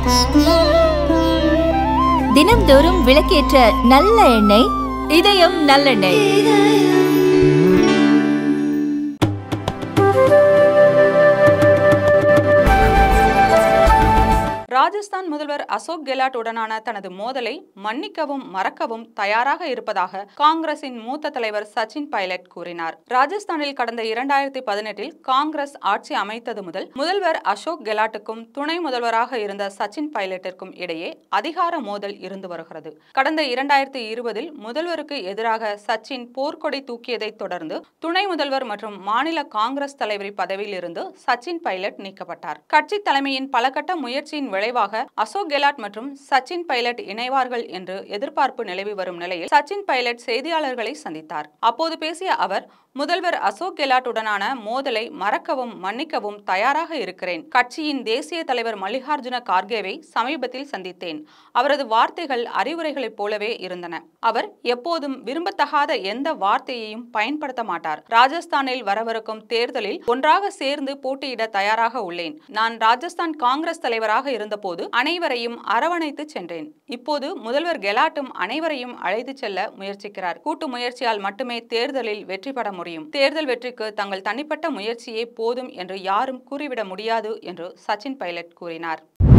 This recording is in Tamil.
தினம்தோறும் விளக்கேற்ற நல்ல எண்ணெய் இதயம் நல்லெண்ணெய் ராஜஸ்தான் முதல்வர் அசோக் கெலாட் உடனான தனது மோதலை மன்னிக்கவும் மறக்கவும் தயாராக இருப்பதாக காங்கிரசின் மூத்த தலைவர் சச்சின் பைலட் கூறினார் ராஜஸ்தானில் கடந்த இரண்டாயிரத்தி பதினெட்டில் காங்கிரஸ் ஆட்சி அமைத்தது முதல் முதல்வர் அசோக் கெலாட்டுக்கும் துணை முதல்வராக இருந்த சச்சின் பைலட்டிற்கும் இடையே அதிகார மோதல் இருந்து வருகிறது கடந்த இரண்டாயிரத்தி இருபதில் முதல்வருக்கு எதிராக சச்சின் போர்க்கொடி தூக்கியதைத் தொடர்ந்து துணை முதல்வர் மற்றும் மாநில காங்கிரஸ் தலைவர் பதவியில் இருந்து சச்சின் பைலட் நீக்கப்பட்டார் கட்சி தலைமையின் பலகட்ட முயற்சியின் விளைவாக அசோக் கெலாட் மற்றும் சச்சின் பைலட் இணைவார்கள் என்று எதிர்பார்ப்பு நிலவி வரும் நிலையில் சச்சின் பைலட் செய்தியாளர்களை சந்தித்தார் அப்போது பேசிய அவர் முதல்வர் அசோக் கெலாட்டுடனான மோதலை மறக்கவும் மன்னிக்கவும் தயாராக இருக்கிறேன் கட்சியின் தேசிய தலைவர் மல்லிகார்ஜுன கார்கேவை சமீபத்தில் சந்தித்தேன் அவரது வார்த்தைகள் அறிவுரைகளைப் போலவே இருந்தன அவர் எப்போதும் விரும்பத்தகாத எந்த வார்த்தையையும் பயன்படுத்த மாட்டார் ராஜஸ்தானில் வரவிருக்கும் தேர்தலில் ஒன்றாக சேர்ந்து போட்டியிட தயாராக உள்ளேன் நான் ராஜஸ்தான் காங்கிரஸ் தலைவராக இருந்தபோது அனைவரையும் அரவணைத்து சென்றேன் இப்போது முதல்வர் கெலாட்டும் அனைவரையும் அழைத்து செல்ல முயற்சிக்கிறார் கூட்டு முயற்சியால் மட்டுமே தேர்தலில் வெற்றி பெற முடியும் தேர்தல் வெற்றிக்கு தங்கள் தனிப்பட்ட முயற்சியே போதும் என்று யாரும் கூறிவிட முடியாது என்று சச்சின் பைலட் கூறினார்